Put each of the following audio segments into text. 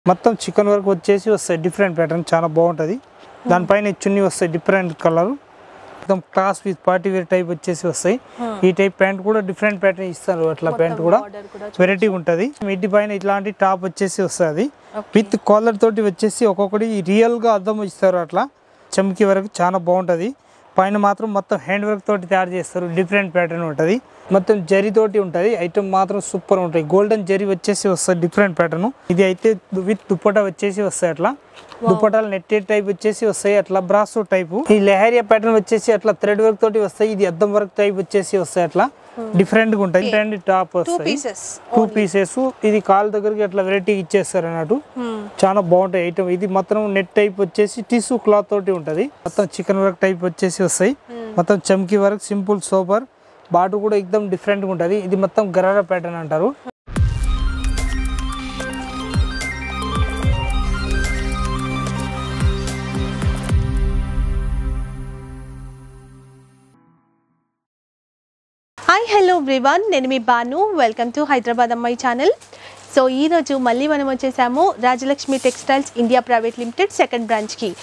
మొత్తం చికెన్ వర్క్ వచ్చేసి వస్తాయి డిఫరెంట్ ప్యాటర్న్ చాలా బాగుంటుంది దానిపైన చున్నీ వస్తాయి డిఫరెంట్ కలర్ మొత్తం class with party wear type వచ్చేసి వస్తాయి ఈ టైప్ ప్యాంట్ కూడా డిఫరెంట్ ప్యాటర్న్ ఇస్తారు అట్లా ప్యాంట్ కూడా border కూడా వెరైటీ ఉంటుంది మిడ్డి పైన ఇట్లాంటి టాప్ వచ్చేసి వస్తుంది విత్ కాలర్ తోటి వచ్చేసి ఒక్కొక్కటి రియల్ గా అద్దం ఇస్తారు అట్లా చమ్కి వరకు చాలా బాగుంటది పైన మాత్రం మొత్తం హ్యాండ్ వర్క్ తోటి తయారు చేస్తారు డిఫరెంట్ ప్యాటర్న్ ఉంటుంది మొత్తం జరీ తోటి ఉంటుంది ఐటమ్ మాత్రం సూపర్ ఉంటాయి గోల్డెన్ జరీ వచ్చేసి వస్తుంది డిఫరెంట్ ప్యాటర్న్ ఇది అయితే విత్ దుప్పటా వచ్చేసి వస్తాయి అట్లా దుప్పటాలు నెట్టెడ్ టైప్ వచ్చేసి వస్తాయి అట్లా బ్రాసో టైప్ ఈ లెహరియా ప్యాటర్న్ వచ్చేసి అట్లా థ్రెడ్ వర్క్ తోటి వస్తాయి ఇది అద్దం వర్క్ టైప్ వచ్చేసి వస్తాయి అట్లా డిఫరెంట్ గా ఉంటాయి అండ్ టాప్ టూ వస్తాయి పీసెస్ టూ పీసెస్ ఇది కాల్ దగ్గరికి అట్లా వెరైటీ ఇచ్చేస్తారు అన్నట్టు చాలా బాగుంటాయి ఐటమ్ ఇది మొత్తం నెట్ టైప్ వచ్చేసి టిష్యూ క్లాత్ తోటి ఉంటది మొత్తం చికెన్ వర్క్ టైప్ వచ్చేసి వస్తాయి మొత్తం చమ్కీ వర్క్ సింపుల్ సూపర్ బాటు కూడా ఎక్దమ్ డిఫరెంట్ గా ఉంటది ఇది మొత్తం గరారా ప్యాటర్న్ అంటారు హాయ్ హలో ఎవ్రీవన్ నేను మీ బాను వెల్కమ్ టు హైదరాబాద్ అమ్మాయి ఛానల్ సో ఈరోజు మళ్ళీ మనం వచ్చేసాము Rajalakshmi textiles India private limited second బ్రాంచ్కి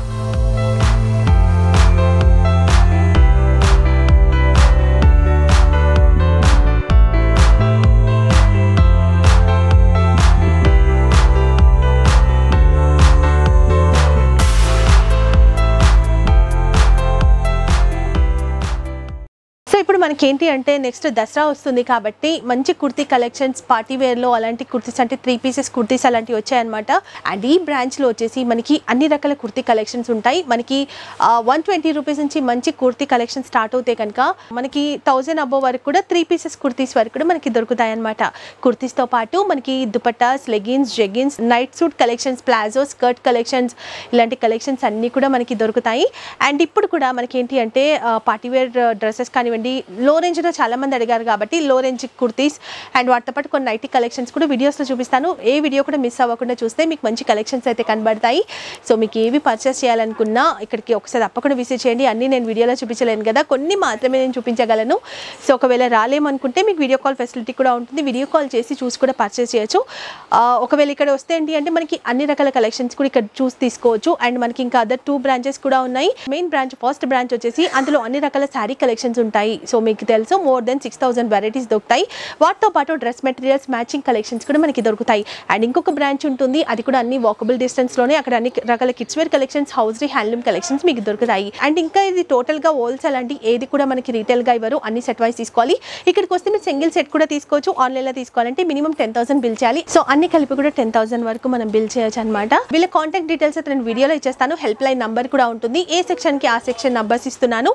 సో ఇప్పుడు మనకి ఏంటి అంటే నెక్స్ట్ దసరా వస్తుంది కాబట్టి మంచి కుర్తీ కలెక్షన్స్ పార్టీ వేర్లో అలాంటి కుర్తీస్ అంటే త్రీ పీసెస్ కుర్తీస్ అలాంటివి వచ్చాయన్నమాట అండ్ ఈ బ్రాంచ్లో వచ్చేసి మనకి అన్ని రకాల కుర్తీ కలెక్షన్స్ ఉంటాయి మనకి వన్ ట్వంటీ రూపీస్ నుంచి మంచి కుర్తీ కలెక్షన్ స్టార్ట్ అవుతాయి కనుక మనకి థౌజండ్ అబోవ్ వరకు కూడా త్రీ పీసెస్ కుర్తీస్ వరకు కూడా మనకి దొరుకుతాయి అనమాట కుర్తీస్తో పాటు మనకి dupattas leggings jeggings night suit collections palazzo skirt collections ఇలాంటి కలెక్షన్స్ అన్నీ కూడా మనకి దొరుకుతాయి అండ్ ఇప్పుడు కూడా మనకి ఏంటి అంటే పార్టీ వేర్ డ్రెస్సెస్ కానివ్వండి లో రేంజ్లో చాలా మంది అడిగారు కాబట్టి లో రేంజ్ కుర్తీస్ అండ్ వాటితో పాటు కొన్ని నైటీ కలెక్షన్స్ కూడా వీడియోస్లో చూపిస్తాను ఏ వీడియో కూడా మిస్ అవ్వకుండా చూస్తే మీకు మంచి కలెక్షన్స్ అయితే కనబడతాయి సో మీకు ఏవి పర్చేస్ చేయాలనుకున్నా ఇక్కడికి ఒకసారి తప్పకుండా విజిట్ చేయండి అన్నీ నేను వీడియోలో చూపించలేను కదా కొన్ని మాత్రమే నేను చూపించగలను సో ఒకవేళ రాలేమనుకుంటే మీకు వీడియో కాల్ ఫెసిలిటీ కూడా ఉంటుంది వీడియో కాల్ చేసి చూసి కూడా పర్చేస్ చేయొచ్చు ఆ, ఒకవేళ ఇక్కడ వస్తే ఏంటి అంటే మనకి అన్ని రకాల కలెక్షన్స్ కూడా ఇక్కడ చూసి తీసుకోవచ్చు అండ్ మనకి ఇంకా అదర్ టూ బ్రాంచెస్ కూడా ఉన్నాయి మెయిన్ బ్రాంచ్ ఫస్ట్ బ్రాంచ్ వచ్చేసి అందులో అన్ని రకాల శారీ కలెక్షన్స్ ఉంటాయి సో మీకు తెలుసు more than six thousand varieties దొరుకుతాయి వాటితో పాటు డ్రెస్ మెటీరియల్స్ మ్యాచింగ్ కలెక్షన్స్ కూడా మనకి దొరుకుతాయి అండ్ ఇంకొక బ్రాంచ్ ఉంటుంది అది కూడా అన్ని వాకబుల్ డిస్టెన్స్ లోనే అక్కడ అన్ని రకాల kids wear collections hosiery handloom collections మీకు దొరుకుతాయి అండ్ ఇంకా ఇది టోటల్ గా హోల్సేల్ అండి ఏది కూడా మనకి రీటైల్ గా ఇవ్వరు అన్ని సెట్ వైస్ తీసుకోవాలి ఇక్కడికి వస్తే మీరు సింగిల్ సెట్ కూడా తీసుకోవచ్చు ఆన్లైన్ లో తీసుకోవాలంటే మినిమం టెన్ థౌసండ్ బిల్ చేయాలి సో అన్ని కలిపి కూడా టెన్ థౌసండ్ వరకు మనం బిల్ చేయొచ్చు అనమాట వీళ్ళ కాంటాక్ట్ డీటెయిల్స్ అయితే నేను వీడియోలో ఇచ్చేస్తాను హెల్ప్ లైన్ నంబర్ కూడా ఉంటుంది ఏ సెక్షన్ కి ఆ సెక్షన్ నంబర్స్ ఇస్తున్నాను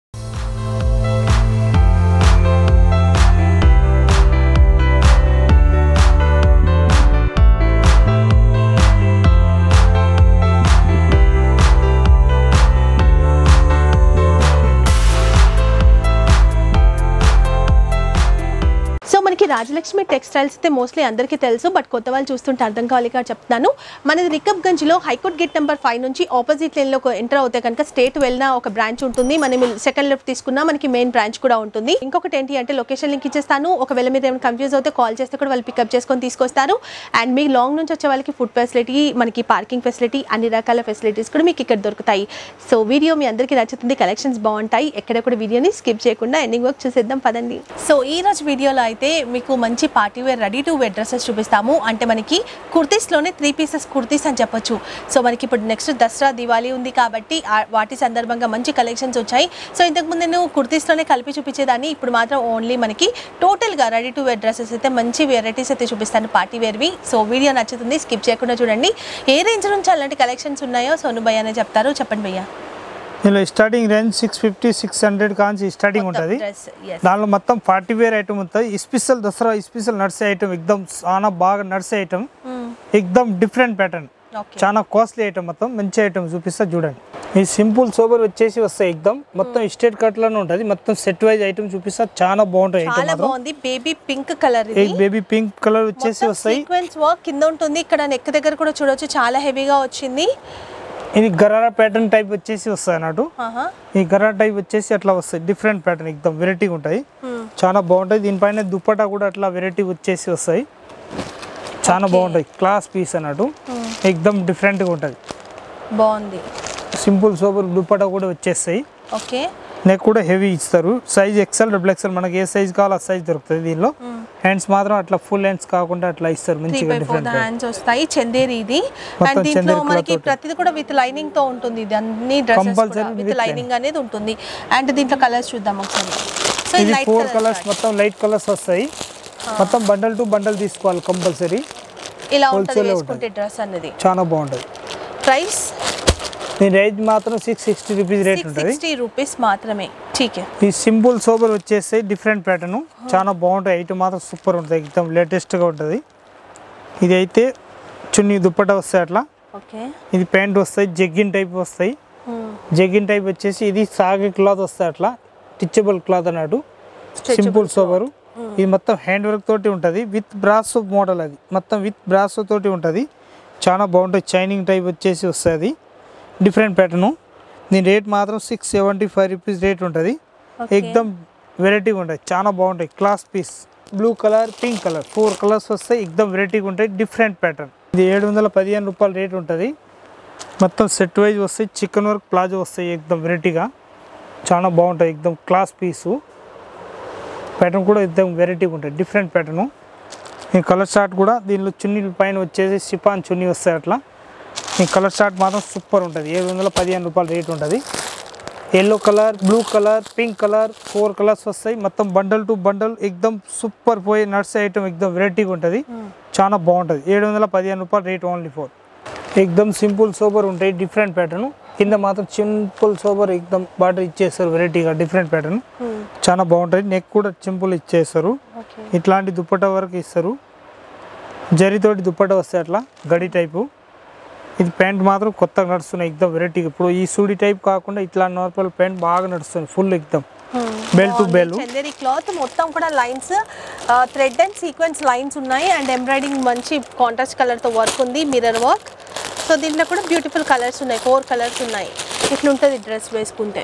సో మనకి రాజలక్ష్మి టెక్స్టైల్స్ అయితే మోస్ట్లీ అందరికీ తెలుసు బట్ కొత్త వాళ్ళు చూస్తుంటే అర్థం కావాలి కాబట్టి చెప్తున్నాను మనది రికబ్గంజ్ లో హైకోర్ట్ గేట్ నెంబర్ ఫైవ్ నుంచి ఆపోజిట్ లైన్ లో ఎంటర్ అవుతే కనుక స్టేట్ వెళ్ళిన ఒక బ్రాంచ్ ఉంటుంది మనం సెకండ్ లెఫ్ట్ తీసుకున్నా మనకి మెయిన్ బ్రాంచ్ కూడా ఉంటుంది ఇంకొకటి ఏంటి అంటే లొకేషన్ లింక్ ఇచ్చేస్తాను ఒకవేళ మీరు ఏమైనా కన్ఫ్యూజ్ అవుతే కాల్ చేస్తే కూడా వాళ్ళు పికప్ చేసుకొని తీసుకొస్తారు అండ్ మీ లాంగ్ నుంచి వచ్చే వాళ్ళకి ఫుడ్ ఫెసిలిటీ మనకి పార్కింగ్ ఫెసిలిటీ అన్ని రకాల ఫెసిలిటీస్ కూడా మీకు ఇక్కడ దొరుకుతాయి సో వీడియో మీ అందరికీ నచ్చుతుంది కలెక్షన్స్ బాగుంటాయి ఎక్కడ కూడా వీడియోని స్కిప్ చేయకుండా ఎండింగ్ వర్క్ చూసేద్దాం పదండి సో ఈ రోజు వీడియోలో అయితే మీకు మంచి party wear ready to wear dresses చూపిస్తాము అంటే మనకి కుర్తీస్లోనే త్రీ పీసెస్ కుర్తీస్ అని చెప్పొచ్చు సో మనకి ఇప్పుడు నెక్స్ట్ దసరా దివాళీ ఉంది కాబట్టి ఆ- వాటి సందర్భంగా మంచి కలెక్షన్స్ వచ్చాయి సో ఇంతకుముందు నేను కుర్తీస్లోనే కలిపి చూపించేదాన్ని ఇప్పుడు మాత్రం ఓన్లీ మనకి టోటల్గా రెడీ టు వేర్ డ్రెస్సెస్ అయితే మంచి వెరైటీస్ అయితే చూపిస్తాను పార్టీ వేర్వి సో వీడియో నచ్చుతుంది స్కిప్ చేయకుండా చూడండి ఏ రేంజ్ నుంచి అలాంటి కలెక్షన్స్ ఉన్నాయో సోను భయ్య అనే చెప్తారు చెప్పండి భయ్య ఇందులో starting range six fifty six hundred కాంచి స్టార్టింగ్ ఉంటుంది డ్రెస్ ఎస్ దానిలో మొత్తం పార్టీ వేర్ ఐటమ్ ఉంటుంది special Dussehra special nursery item ఎక్దమ్ చాలా బాగా నర్సరీ ఐటమ్ ఎక్దమ్ డిఫరెంట్ ప్యాటర్న్ ఓకే చాలా కాస్ట్లీ ఐటమ్ మొత్తం మంచి ఐటమ్ చూపిస్తా చూడండి ఈ సింపుల్ సోబర్ వచ్చేసి వస్తాయి ఎక్దమ్ మొత్తం స్టేట్ కట్ లోనే ఉంటుంది మొత్తం సెట్ వైజ్ ఐటమ్ చూపిస్తా చాలా బాగుంటాయి ఐటమ్ చాలా మాత్రం బాగుంది బేబీ పింక్ కలర్ ఇది బేబీ పింక్ కలర్ వచ్చేసి వస్తాయి సీక్వెన్స్ వర్క్ కింద ఉంటుంది ఇక్కడ నెక్ దగ్గర కూడా చూడొచ్చు చాలా హెవీగా వచ్చింది ఇది గరారా ప్యాటర్న్ టైప్ వచ్చేసి వస్తాయి అన్నట్టు ఆహా. ఈ గరారా టైప్ వచ్చేసి అట్లా వస్తాయి డిఫరెంట్ ప్యాటర్న్ ఎక్దమ్ వెరైటీగా ఉంటాయి Hmm. చాలా బాగుంటాయి దీనిపైన దుప్పటా కూడా అట్లా వెరైటీ వచ్చేసి వస్తాయి చాలా బాగుంటాయి క్లాస్ పీస్ అన్నట్టు ఎక్దమ్ డిఫరెంట్గా ఉంటుంది బాగుంది సింపుల్ సూపర్ దుప్పటా కూడా వచ్చేస్తాయి ఓకే నెక్ కూడా హెవీ ఇస్తారు సైజ్ ఎక్సెల్ డబుల్ ఎక్సెల్ మనకి ఏ సైజ్ కావాలో ఆ సైజ్ దొరుకుతుంది దీనిలో హ్యాండ్స్ మాత్రం అట్లా ఫుల్ హ్యాండ్స్ కాకుండా అట్లా ఇస్తారు త్రీ మంచిగా బై ఫోర్ డిఫరెంట్ హ్యాండ్స్ వస్తాయి చందేరి ఇది మొత్తం అండ్ దీంట్లో చందేరి మనకి cloth తోటి. ప్రతిది కూడా విత్ లైనింగ్ తో ఉంటుంది ఇది అన్ని dresses Compulsory with with lining అనేది ఉంటుంది అండ్ దీంట్లో కలర్స్ చూద్దాం ఒకసారి సో ఇది లైట్ ఫోర్ కలర్స్ మొత్తం లైట్ కలర్స్ వస్తాయి మొత్తం బండల్ టు బండల్ తీసుకోవాలి కంపల్సరీ ఇలా ఉంటుంది wholesale వేసుకుంటే డ్రెస్ అనేది చాలా బాగుంటుంది ప్రైస్ దీని రేట్ మాత్రం six sixty rupees rate six ఉంటుంది సిక్స్టీ రూపీస్ మాత్రమే ఠీకే ఈ సింపుల్ సోబర్ వచ్చేసి డిఫరెంట్ ప్యాటర్న్ చాలా బాగుంటాయి ఐటమ్ మాత్రం సూపర్ ఉంటుంది ఎక్దమ్ లేటెస్ట్గా ఉంటుంది ఇది అయితే చున్నీ దుప్పట వస్తాయి అట్లా ఓకే ఇది ప్యాంట్ వస్తాయి జగ్గిన్ టైప్ వస్తాయి జగ్గిన్ టైప్ వచ్చేసి ఇది సాగే క్లాత్ వస్తాయి అట్లా స్టిచబుల్ క్లాత్ అన్నట్టు సింపుల్ సోబరు ఇది మొత్తం హ్యాండ్ వర్క్ తోటి ఉంటుంది విత్ బ్రాసో మోడల్ అది మొత్తం విత్ బ్రాసో తోటి ఉంటుంది చాలా బాగుంటుంది చైనింగ్ టైప్ వచ్చేసి వస్తుంది అది డిఫరెంట్ ప్యాటర్ను దీని రేట్ మాత్రం six seventy five rupees rate ఉంటుంది ఎక్దమ్ వెరైటీగా ఉంటాయి చాలా బాగుంటాయి class piece blue colour pink colour four colours వస్తాయి ఎక్దమ్ వెరైటీగా ఉంటాయి డిఫరెంట్ ప్యాటర్న్ ఇది ఏడు వందల పదిహేను రూపాయల రేట్ ఉంటుంది మొత్తం సెట్ వైజ్ వస్తాయి చికెన్ వర్క్ ప్లాజో వస్తాయి ఎక్దమ్ వెరైటీగా చాలా బాగుంటాయి ఎక్దమ్ క్లాస్ పీసు ప్యాటర్న్ కూడా ఎక్దమ్ వెరైటీగా ఉంటాయి డిఫరెంట్ ప్యాటర్ను ఈ కలర్ షార్ట్ కూడా దీనిలో చున్నీ పైన వచ్చేసి సిపాన్ చున్నీ వస్తాయి అట్లా ఈ కలర్ షార్ట్ మాత్రం సూపర్ ఉంటుంది ఏడు వందల పదిహేను రూపాయల రేట్ ఉంటుంది yellow colour blue colour pink colour four colours వస్తాయి మొత్తం బండల్ టు బండల్ ఎక్దమ్ సూపర్ పోయి నట్స్ ఐటమ్ ఎక్దమ్ వెరైటీగా ఉంటుంది చాలా బాగుంటుంది ఏడు వందల పదిహేను రూపాయలు రేట్ ఓన్లీ ఫోర్ ఎక్దమ్ సింపుల్ సోబర్ ఉంటాయి డిఫరెంట్ ప్యాటర్న్ కింద మాత్రం సింపుల్ సోబర్ ఎక్దమ్ బార్డర్ ఇచ్చేస్తారు వెరైటీగా డిఫరెంట్ ప్యాటర్న్ చాలా బాగుంటుంది నెక్ కూడా సింపుల్ ఇచ్చేస్తారు ఓకే ఇట్లాంటి దుప్పట వరకు ఇస్తారు జరీతోటి దుప్పట వస్తాయి అట్లా గడి టైపు ఇది ప్యాంట్ మాత్రం కొత్తగా నడుస్తున్నాయి ఎక్దమ్ వెరైటీగా ఇప్పుడు ఈ సూడి టైప్ కాకుండా ఇట్లా నార్మల్ ప్యాంట్ బాగా నడుస్తుంది ఫుల్ ఎక్దమ్ bell to bell Chanderi cloth మొత్తం కూడా lines thread and sequence lines ఉన్నాయి అండ్ ఎంబ్రాయిడింగ్ మంచి కాంట్రాస్ట్ కలర్ తో వర్క్ ఉంది మిర్రర్ వర్క్ సో దీంట్లో కూడా బ్యూటిఫుల్ కలర్స్ ఉన్నాయి ఫోర్ కలర్స్ ఉన్నాయి ఇట్లుంటుంది డ్రెస్ వేసుకుంటే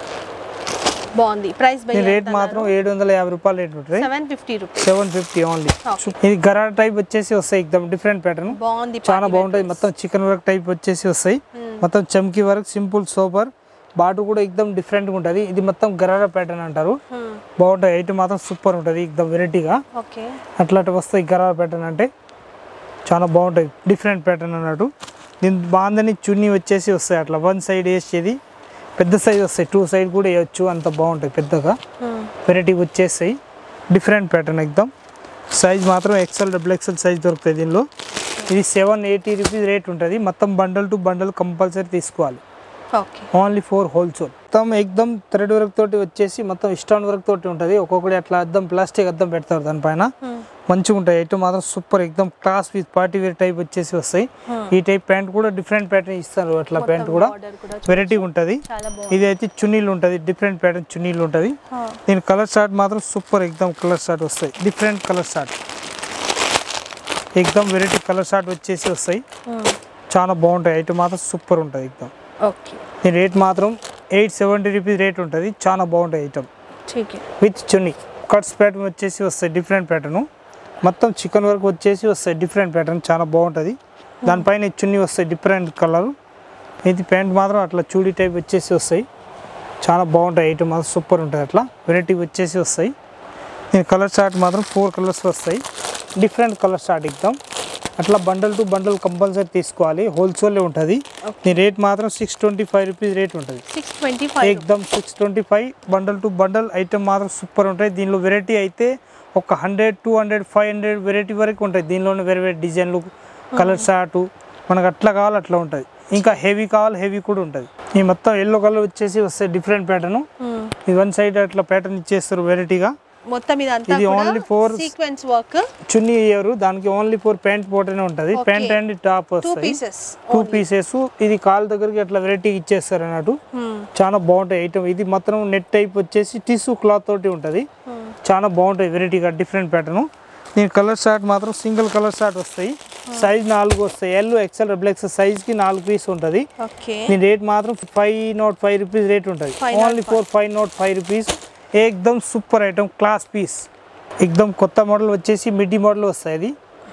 బాగుంది ప్రైస్ దీని రేట్ మాత్రం ఏడు వందల యాభై రూపాయలు రేట్ ఉంటుంది seven fifty rupees seven fifty only Okay. ఇది గరా టైప్ వచ్చేసి వస్తాయి ఎక్దమ్ డిఫరెంట్ ప్యాటర్న్ బాగుంది చాలా బాగుంటుంది మొత్తం చికెన్ వర్క్ టైప్ వచ్చేసి వస్తాయి మొత్తం చమ్కీ వర్క్ సింపుల్ సూపర్ బాటు కూడా ఎక్దమ్ డిఫరెంట్గా ఉంటుంది ఇది మొత్తం గరారా ప్యాటర్న్ అంటారు బాగుంటుంది ఐటమ్ మాత్రం సూపర్ ఉంటుంది ఎక్దమ్ వెరైటీగా ఓకే అట్లాంటి వస్తాయి గరారా ప్యాటర్న్ అంటే చాలా బాగుంటాయి డిఫరెంట్ ప్యాటర్న్ అన్నట్టు దీని బాందని చున్నీ వచ్చేసి వస్తాయి అట్లా వన్ సైడ్ వేసేది పెద్ద సైజ్ వస్తాయి టూ సైడ్ కూడా వేయచ్చు అంత బాగుంటాయి పెద్దగా వెరైటీ వచ్చేస్తాయి డిఫరెంట్ ప్యాటర్న్ ఎక్దమ్ సైజ్ మాత్రం ఎక్సెల్ డబుల్ ఎక్సెల్ సైజ్ దొరుకుతాయి దీనిలో ఇది సెవెన్ ఎయిటీ రూపీస్ రేట్ ఉంటుంది మొత్తం బండల్ టు బండల్ కంపల్సరీ తీసుకోవాలి ఓకే ఓన్లీ ఫోర్ హోల్సేల్ మొత్తం ఎక్దమ్ థ్రెడ్ వర్క్ తోటి వచ్చేసి మొత్తం స్టోన్ వర్క్ తోటి ఉంటుంది ఒక్కొక్కటి అట్లా అద్దం ప్లాస్టిక్ అద్దం పెడతారు దానిపైన మంచిగా ఉంటాయి ఐటమ్ మాత్రం సూపర్ ఎక్దమ్ class with party wear type వచ్చేసి వస్తాయి ఈ టైప్ ప్యాంట్ కూడా డిఫరెంట్ ప్యాటర్న్ ఇస్తారు అట్లా ప్యాంట్ కూడా బార్డర్ కూడా వెరైటీ ఉంటుంది చాలా బాగుంది ఇది అయితే చున్నీలు ఉంటుంది డిఫరెంట్ ప్యాటర్న్ చున్నీలు ఉంటుంది దీని కలర్ షార్ట్ మాత్రం సూపర్ ఎక్దమ్ కలర్ షార్ట్ వస్తాయి డిఫరెంట్ కలర్ షార్ట్ ఎక్దమ్ వెరైటీ కలర్ షార్ట్ వచ్చేసి వస్తాయి చాలా బాగుంటాయి ఐటమ్ మాత్రం సూపర్ ఉంటుంది ఎక్దమ్ ఓకే దీని రేట్ మాత్రం ఎయిట్ సెవెంటీ రూపీస్ రేట్ ఉంటుంది చాలా బాగుంటాయి ఐటమ్ ఠీక్ విత్ చున్నీ కట్స్ ప్యాటర్న్ వచ్చేసి వస్తాయి డిఫరెంట్ ప్యాటర్న్ మొత్తం చికెన్ వర్క్ వచ్చేసి వస్తాయి డిఫరెంట్ ప్యాటర్న్ చాలా బాగుంటుంది దానిపైన ఈ చున్నీ వస్తాయి డిఫరెంట్ కలర్ ఇది ప్యాంట్ మాత్రం అట్లా చూడీ టైప్ వచ్చేసి వస్తాయి చాలా బాగుంటాయి ఐటమ్ మాత్రం సూపర్ ఉంటుంది అట్లా వెరైటీ వచ్చేసి వస్తాయి దీని కలర్ చార్ట్ మాత్రం ఫోర్ కలర్స్ వస్తాయి డిఫరెంట్ కలర్ చార్ట్ ఇద్దాం అట్లా బండల్ టు బండల్ కంపల్సరీ తీసుకోవాలి హోల్సేల్ ఉంటుంది దీని రేట్ మాత్రం six twenty five rupees rate ఉంటుంది సిక్స్ ట్వంటీ ఫైవ్ ఎక్దమ్ six twenty five bundle to bundle item మాత్రం సూపర్ ఉంటాయి దీనిలో వెరైటీ అయితే ఒక hundred two hundred five hundred variety వరకు ఉంటాయి దీనిలోనే వేరే వేరే డిజైన్లు కలర్ షార్ట్ మనకు అట్లా కావాలి అట్లా ఉంటుంది ఇంకా హెవీ కావాలి హెవీ కూడా ఉంటుంది ఈ మొత్తం ఎల్లో కలర్ వచ్చేసి వస్తాయి డిఫరెంట్ ప్యాటర్న్ ఇది వన్ సైడ్ అట్లా ప్యాటర్న్ ఇచ్చేస్తారు వెరైటీగా మొత్తం ఇదంతా ఇది only for- సీక్వెన్స్ వర్క్ చున్నీ ఇయ్యరు దానికి ఓన్లీ ఫోర్ ప్యాంట్ పోటనే ఉంటుంది Okay. Pant and top two వస్తాయి పీసెస్ టూ పీసెస్ ఇది కాల్ దగ్గరికి అట్లా వెరైటీ ఇచ్చేస్తారు అన్నట్టు చాలా బాగుంటాయి ఐటమ్ ఇది మాత్రం నెట్ టైప్ వచ్చేసి టిష్యూ క్లాత్ తోటి ఉంటుంది చాలా బాగుంటాయి వెరైటీగా డిఫరెంట్ ప్యాటర్న్ దీని కలర్ షార్ట్ మాత్రం సింగిల్ కలర్ షార్ట్ వస్తాయి సైజ్ నాలుగు వస్తాయి ఎల్ ఎక్సెల్ డబుల్ ఎక్సెల్ సైజ్కి నాలుగు పీస్ ఉంటుంది ఓకే దీని రేట్ మాత్రం five nought five rupees rate ఉంటుంది Five not only four five nought five rupees ఏకదమ్ సూపర్ ఐటమ్ క్లాస్ పీస్ ఎక్దమ్ కొత్త మోడల్ వచ్చేసి మిడ్డీ మోడల్ వస్తాయి అది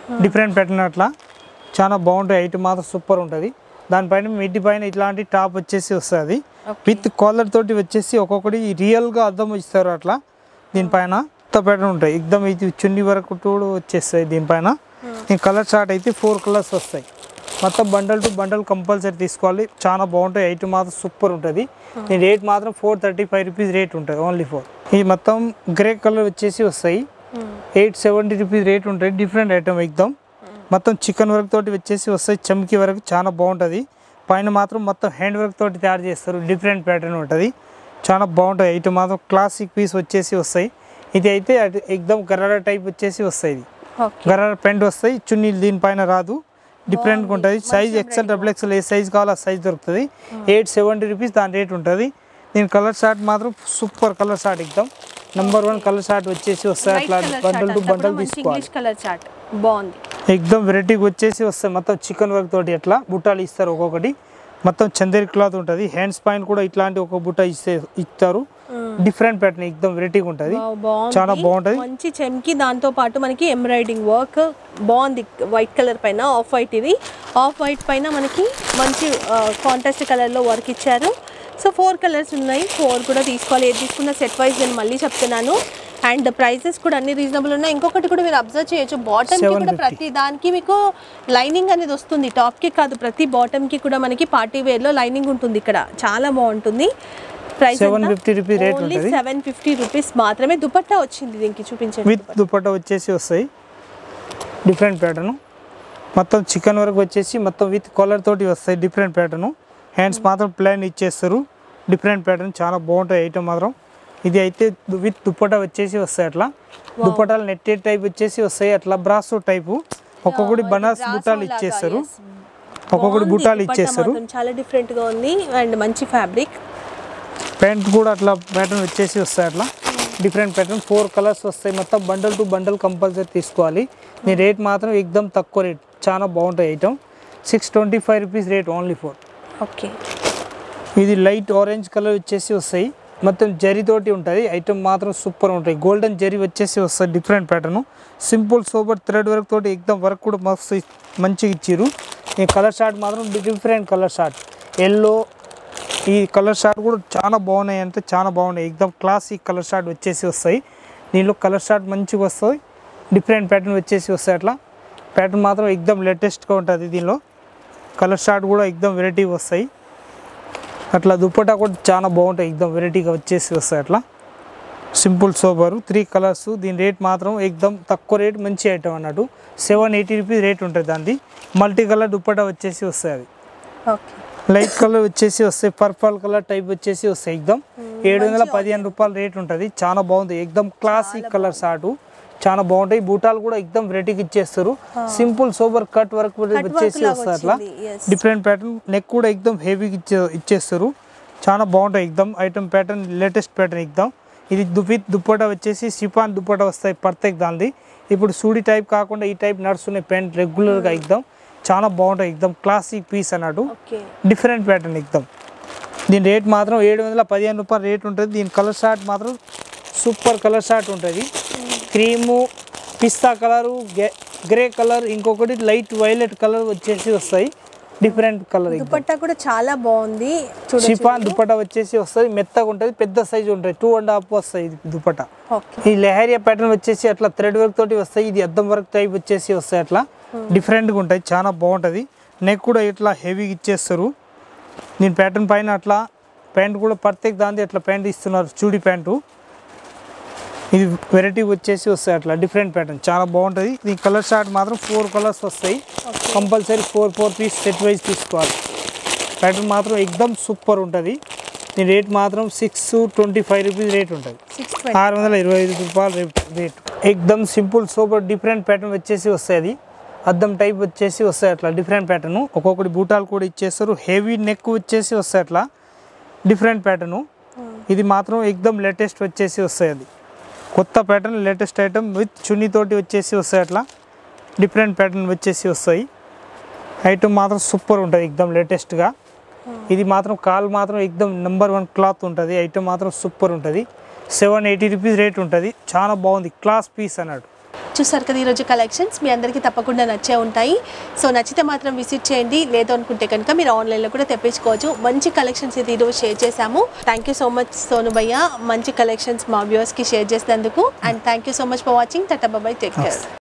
డిఫరెంట్ ప్యాటర్న్ అట్లా చాలా బాగుంటుంది ఐటమ్ మాత్రం సూపర్ ఉంటుంది దానిపైన మిడ్డి పైన ఇట్లాంటి టాప్ వచ్చేసి వస్తుంది విత్ కాలర్ తోటి వచ్చేసి ఒక్కొక్కటి రియల్గా అద్దం ఇస్తారు అట్లా దీనిపైన కొత్త ప్యాటర్న్ ఉంటాయి ఎగ్దమ్ ఇది చున్ని వరకు కూడా వచ్చేస్తాయి దీనిపైన దీని కలర్ చార్ట్ అయితే ఫోర్ కలర్స్ వస్తాయి మొత్తం బండల్ టు బండల్ కంపల్సరీ తీసుకోవాలి చాలా బాగుంటాయి ఐటమ్ మాత్రం సూపర్ ఉంటుంది దీని రేట్ మాత్రం four thirty five rupees rate ఉంటుంది ఓన్లీ ఫోర్ ఇది మొత్తం గ్రే కలర్ వచ్చేసి వస్తాయి ఎయిట్ సెవెంటీ రూపీస్ రేట్ ఉంటాయి డిఫరెంట్ ఐటమ్ ఎగ్దమ్ మొత్తం చికెన్ వర్క్ తోటి వచ్చేసి వస్తాయి చమ్కి వరకు చాలా బాగుంటుంది పైన మాత్రం మొత్తం హ్యాండ్ వర్క్ తోటి తయారు చేస్తారు డిఫరెంట్ ప్యాటర్న్ ఉంటుంది చాలా బాగుంటుంది ఐటమ్ మాత్రం క్లాసిక్ పీస్ వచ్చేసి వస్తాయి ఇది అయితే అటు ఎగ్దమ్ గరారా టైప్ వచ్చేసి వస్తాయి ఇది ఓకే గరారా పెంట్ వస్తాయి చున్నీలు దీనిపైన రాదు డిఫరెంట్గా ఉంటుంది సైజ్ ఎక్సెల్ డబుల్ ఎక్సెల్ ఏ సైజ్ కావాలో ఆ సైజ్ దొరుకుతుంది ఎయిట్ సెవెంటీ రూపీస్ దాని రేట్ ఉంటుంది దీని కలర్ షార్ట్ మాత్రం సూపర్ కలర్ షార్ట్ ఎగ్దమ్ నెంబర్ వన్ కలర్ షార్ట్ వచ్చేసి వస్తాయి అట్లా బండల్ టు బండల్ తీసుకోవాలి ఇంగ్లీష్ కలర్ చార్ట్ బాగుంది ఎగ్దమ్ వెరైటీగా వచ్చేసి వస్తాయి మొత్తం చికెన్ వర్క్ తోటి ఎట్లా బుట్టాలు ఇస్తారు ఒక్కొక్కటి మొత్తం చందేరి క్లాత్ ఉంటుంది హ్యాండ్స్ పైన కూడా ఇట్లాంటి ఒక బుట్ట ఇస్తే ఇస్తారు డిఫరెంట్ ప్యాటర్న్ ఎగ్దమ్ వెరైటీగా ఉంటుంది వావ్, బాగుంది చాలా బాగుంటది. మంచి చెమ్కి దాంతో పాటు మనకి ఎంబ్రాయిడింగ్ వర్క్ బాగుంది వైట్ కలర్ పైన ఆఫ్ వైట్ ఇది ఆఫ్ వైట్ పైన మనకి మంచి కాంట్రాస్ట్ కలర్లో వర్క్ ఇచ్చారు సో ఫోర్ కలర్స్ ఉన్నాయి ఫోర్ కూడా తీసుకోవాలి ఏది తీసుకున్న సెట్ వైజ్ నేను మళ్ళీ చెప్తున్నాను అండ్ ప్రైసెస్ కూడా అన్ని రీజనబుల్ ఉన్నాయి ఇంకొకటి కూడా మీరు అబ్జర్వ్ చేయొచ్చు బాటమ్ కి కూడా 750. ప్రతి దానికి మీకు లైనింగ్ అనేది వస్తుంది టాప్ కి కాదు ప్రతి బాటమ్ కి కూడా మనకి పార్టీ వేర్ లో లైనింగ్ ఉంటుంది ఇక్కడ చాలా బాగుంటుంది ప్రైస్ 750 రూపీ రేట్ ఓన్లీ ఉంటుంది. సెవెన్ ఫిఫ్టీ రూపీస్ మాత్రమే దుపట్టా వచ్చింది దీనికి చూపించండి విత్ దుపట్టా వచ్చేసి వస్తాయి డిఫరెంట్ ప్యాటర్న్ మొత్తం చికెన్ వరకు వచ్చేసి మొత్తం విత్ కాలర్ తోటి వస్తాయి డిఫరెంట్ ప్యాటర్న్ హ్యాండ్స్ మాత్రం ప్లాన్ ఇచ్చేస్తారు డిఫరెంట్ ప్యాటర్న్ చాలా బాగుంటాయి ఐటమ్ మాత్రం ఇది అయితే దు- విత్ దుపట్టా వచ్చేసి వస్తాయి అట్లా దుపట్టాలు నెట్టెడ్ టైప్ వచ్చేసి వస్తాయి అట్లా బ్రాసో టైపు ఒక్కొక్కటి బనాస్ బుట్టాలు ఇచ్చేస్తారు ఒక్కొక్కటి బుట్టాలు ఇచ్చేస్తారు చాలా డిఫరెంట్ గా ఉంది అండ్ మంచి ఫ్యాబ్రిక్ ప్యాంట్ కూడా అట్లా ప్యాటర్న్ వచ్చేసి వస్తాయి అట్లా డిఫరెంట్ ప్యాటర్న్ ఫోర్ కలర్స్ వస్తాయి మొత్తం బండల్ టు బండల్ కంపల్సరీ తీసుకోవాలి దీని రేట్ మాత్రం ఎక్దమ్ తక్కువ రేట్ చాలా బాగుంటాయి item six twenty five rupees rate only four okay ఇది లైట్ ఆరెంజ్ కలర్ వచ్చేసి వస్తాయి మొత్తం జరీతోటి ఉంటుంది ఐటమ్ మాత్రం సూపర్ ఉంటాయి గోల్డెన్ జరీ వచ్చేసి వస్తుంది different pattern simple super thread work తోటి ఎక్దమ్ వర్క్ కూడా మస్తు ఇ- మంచిగా ఇచ్చారు ఈ కలర్ షార్ట్ మాత్రం డిఫరెంట్ కలర్ షార్ట్ ఎల్లో ఈ కలర్ షార్ట్ కూడా చాలా బాగున్నాయి అంటే చాలా బాగున్నాయి ఎక్దమ్ క్లాసిక్ కలర్ షార్ట్ వచ్చేసి వస్తాయి దీనిలో కలర్ షార్ట్ మంచిగా వస్తాయి డిఫరెంట్ ప్యాటర్న్ వచ్చేసి వస్తాయి అట్లా ప్యాటర్న్ మాత్రం ఎక్దమ్ లేటెస్ట్గా ఉంటుంది దీనిలో కలర్ షార్ట్ కూడా ఎక్దమ్ వెరైటీ వస్తాయి అట్లా దుప్పటా కూడా చాలా బాగుంటాయి ఎక్దమ్ వెరైటీగా వచ్చేసి వస్తాయి అట్లా సింపుల్ సోబరు త్రీ కలర్స్ దీని రేట్ మాత్రం ఎక్దమ్ తక్కువ రేట్ మంచి ఐటమ్ అన్నట్టు సెవెన్ ఎయిటీ రూపీస్ రేట్ ఉంటుంది దాన్ని మల్టీ కలర్ దుప్పటా వచ్చేసి వస్తాయి అది ఓకే లైట్ కలర్ వచ్చేసి వస్తాయి పర్పల్ కలర్ టైప్ వచ్చేసి వస్తాయి ఎక్దమ్ ఏడు వందల పదిహేను రూపాయల రేట్ ఉంటుంది చాలా బాగుంది ఎక్దమ్ క్లాసిక్ కలర్ షార్ట్ చాలా బాగుంటాయి బూటాలు కూడా ఎక్దమ్ వెరైటీకి ఇచ్చేస్తారు సింపుల్ సోబర్ కట్ వర్క్ వచ్చేసి లాగా వస్తాయి అట్లా వచ్చింది, yes. డిఫరెంట్ ప్యాటర్న్ నెక్ కూడా ఎక్దమ్ హెవీగా ఇచ్చే ఇచ్చేస్తారు చాలా బాగుంటాయి ఎక్దమ్ ఐటమ్ ప్యాటర్న్ లేటెస్ట్ ప్యాటర్న్ ఎక్దమ్ ఇది దు విత్ దుప్పటా వచ్చేసి సిపాన్ దుప్పటా వస్తాయి పర్తెక్ దానిది ఇప్పుడు సూడి టైప్ కాకుండా ఈ టైప్ నడుస్తున్నాయి ప్యాంట్ రెగ్యులర్గా ఎక్దమ్ చాలా బాగుంటాయి ఎక్దమ్ క్లాసిక్ పీస్ అన్నట్టు ఓకే డిఫరెంట్ ప్యాటర్న్ ఎక్దమ్ దీని రేట్ మాత్రం ఏడు వందల పదిహేను రూపాయల రేట్ ఉంటుంది దీని కలర్ షార్ట్ మాత్రం సూపర్ కలర్ షార్ట్ ఉంటుంది క్రీము పిస్తా కలరు గ్రే కలర్ ఇంకొకటి లైట్ వైలెట్ కలర్ వచ్చేసి వస్తాయి డిఫరెంట్ కలర్ దుపట్టా కూడా చాలా బాగుంది చూడండి షిఫాన్ దుపట్టా వచ్చేసి వస్తుంది మెత్తగా ఉంటుంది పెద్ద సైజు ఉంటుంది టూ అండ్ హాఫ్ వస్తాయి ఇది దుపట్టా ఓకే ఈ లెహరియా ప్యాటర్న్ వచ్చేసి అట్లా థ్రెడ్ వర్క్ తోటి వస్తాయి ఇది అద్దం వర్క్ టైప్ వచ్చేసి వస్తాయి అట్లా డిఫరెంట్గా ఉంటాయి చాలా బాగుంటుంది నెక్ కూడా ఇట్లా హెవీగా ఇచ్చేస్తారు దీని ప్యాటర్న్ పైన అట్లా ప్యాంట్ కూడా పర్ఫెక్ట్ దాంది అట్లా ప్యాంట్ ఇస్తున్నారు చూడి ప్యాంటు ఇది వెరైటీ వచ్చేసి వస్తాయి అట్లా డిఫరెంట్ ప్యాటర్న్ చాలా బాగుంటుంది ఈ కలర్ షార్ట్ మాత్రం ఫోర్ కలర్స్ వస్తాయి compulsory four four piece set wise తీసుకోవాలి ప్యాటర్న్ మాత్రం ఎక్దమ్ సూపర్ ఉంటుంది దీని రేట్ మాత్రం six twenty five rupees rate ఉంటుంది సిక్స్ ఆరు వందల ఇరవై ఐదు రూపాయలు రేట్ రేట్ ఎక్దమ్ సింపుల్ సూపర్ డిఫరెంట్ ప్యాటర్న్ వచ్చేసి వస్తాయి అది అద్దం టైప్ వచ్చేసి వస్తాయి అట్లా డిఫరెంట్ ప్యాటర్న్ ఒక్కొక్కటి బూటాలు కూడా ఇచ్చేస్తారు హెవీ నెక్ వచ్చేసి వస్తాయి అట్లా డిఫరెంట్ ప్యాటర్ను ఇది మాత్రం ఎక్దమ్ లేటెస్ట్ వచ్చేసి వస్తాయి అది కొత్త ప్యాటర్న్ లేటెస్ట్ ఐటమ్ విత్ చున్నీ తోటి వచ్చేసి వస్తాయి అట్లా డిఫరెంట్ ప్యాటర్న్ వచ్చేసి వస్తాయి ఐటమ్ మాత్రం సూపర్ ఉంటుంది ఎక్దమ్ లేటెస్ట్గా ఇది మాత్రం కాల్ మాత్రం ఎక్దమ్ నెంబర్ వన్ క్లాత్ ఉంటుంది ఐటమ్ మాత్రం సూపర్ ఉంటుంది సెవెన్ ఎయిటీ రూపీస్ రేట్ ఉంటుంది చాలా బాగుంది క్లాస్ పీస్ అన్నట్టు చూసారు కదా ఈరోజు కలెక్షన్స్ మీ అందరికీ తప్పకుండా నచ్చే ఉంటాయి సో నచ్చితే మాత్రం విజిట్ చేయండి లేదు అనుకుంటే కనుక మీరు ఆన్లైన్లో కూడా తెప్పించుకోవచ్చు మంచి కలెక్షన్స్ ఇది ఈరోజు షేర్ చేశాము thank you so much Sonu భయ్య మంచి కలెక్షన్స్ మా వ్యూవర్స్కి షేర్ చేసినందుకు and thank you so much for watching tata bye bye take care